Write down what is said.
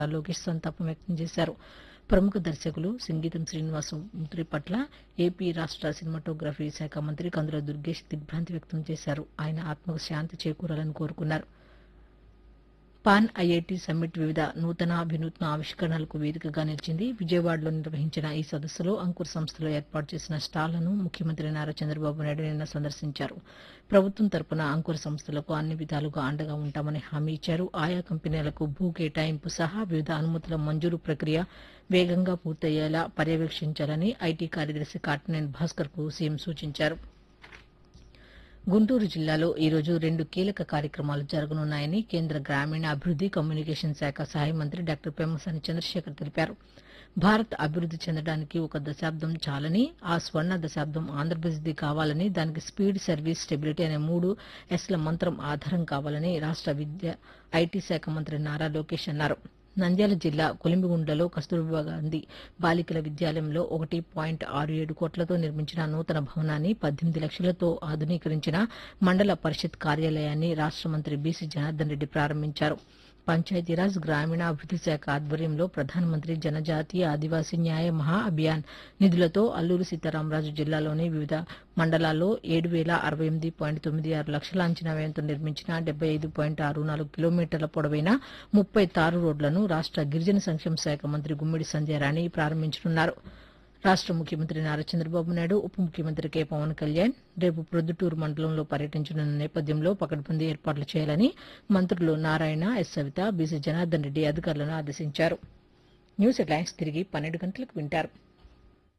లోకేష్ సంతాపం వ్యక్తం చేశారు ప్రముఖ దర్శకులు సంగీతం శ్రీనివాసు మృతి పట్ల ఏపీ రాష్ట్ర సినిమాటోగ్రఫీ శాఖ మంత్రి కందుల దుర్గేష్ దిగ్భ్రాంతి వ్యక్తం చేశారు ఆయన ఆత్మకు శాంతి చేకూరాలని కోరుకున్నారు పాన్ ఐఐటి సమ్మిట్ వివిధ నూతన వినూత్న ఆవిష్కరణలకు వేదికగా నిలిచింది విజయవాడలో నిర్వహించిన ఈ సదస్సులో అంకుర్ సంస్థలో ఏర్పాటు చేసిన స్టాళ్లను ముఖ్యమంత్రి నారా చంద్రబాబు నాయుడు నిన్న సందర్శించారు ప్రభుత్వం తరపున అంకుర్ సంస్థలకు అన్ని విధాలుగా అండగా ఉంటామని హామీ ఇచ్చారు ఆయా కంపెనీలకు భూ కేటాయింపు సహా వివిధ అనుమతుల మంజూరు ప్రక్రియ వేగంగా పూర్తయ్యేలా పర్యవేక్షించాలని ఐటీ కార్యదర్శి కాటినేని భాస్కర్ కు సీఎం సూచించారు గుంటూరు జిల్లాలో ఈరోజు రెండు కీలక కార్యక్రమాలు జరగనున్నాయని కేంద్ర గ్రామీణ అభివృద్ది కమ్యూనికేషన్ శాఖ సహాయ మంత్రి డాక్టర్ పెమ్మసాని చంద్రశేఖర్ తెలిపారు భారత్ అభివృద్ది చెందడానికి ఒక దశాబ్దం చాలని ఆ స్వర్ణ దశాబ్దం ఆంధ్రప్రదేశ్ది కావాలని దానికి స్పీడ్ సర్వీస్ స్టెబిలిటీ అనే మూడు ఎస్ల మంత్రం ఆధారం కావాలని రాష్ట విద్య ఐటీ శాఖ మంత్రి నారా లోకేష్ అన్నారు నంద్యాల జిల్లా కొలిమిగుండలో కస్తూర్బా గాంధీ బాలికల విద్యాలయంలో ఒకటి పాయింట్ ఆరు ఏడు కోట్లతో నిర్మించిన నూతన భవనాన్ని పద్దెనిమిది లక్షలతో ఆధునీకరించిన మండల పరిషత్ కార్యాలయాన్ని రాష్ట మంత్రి బీసీ జనార్దన్ రెడ్డి ప్రారంభించారు పంచాయతీరాజ్ గ్రామీణాభివృద్ది శాఖ ఆధ్వర్యంలో ప్రధానమంత్రి జనజాతీయ ఆదివాసీ న్యాయ మహా అభియాన్ నిధులతో అల్లూరు సీతారామరాజు జిల్లాలోని వివిధ మండలాల్లో ఏడు వేల అరవై ఎనిమిది పాయింట్ తొమ్మిది ఆరు లక్షల అంచనా వ్యయంతో నిర్మించిన డెబ్బై ఐదు పాయింట్ ఆరు నాలుగు కిలోమీటర్ల పొడవైన ముప్పై తారు రోడ్లను రాష్ట గిరిజన సంక్షేమ శాఖ మంత్రి గుమ్మిడి సంధ్యారాణి ప్రారంభించనున్నారు రాష్ట ముఖ్యమంత్రి నారా చంద్రబాబు నాయుడు ఉప ముఖ్యమంత్రి కె పవన్ కళ్యాణ్ రేపు ప్రొద్దుటూరు మండలంలో పర్యటించనున్న నేపథ్యంలో పకడ్బందీ ఏర్పాట్లు చేయాలని మంత్రులు నారాయణ ఎస్ సవిత బీసీ జనార్దన్ రెడ్డి అధికారులను ఆదేశించారు న్యూస్ హెడ్లైన్స్ తిరిగి పన్నెండు గంటలకు వింటారు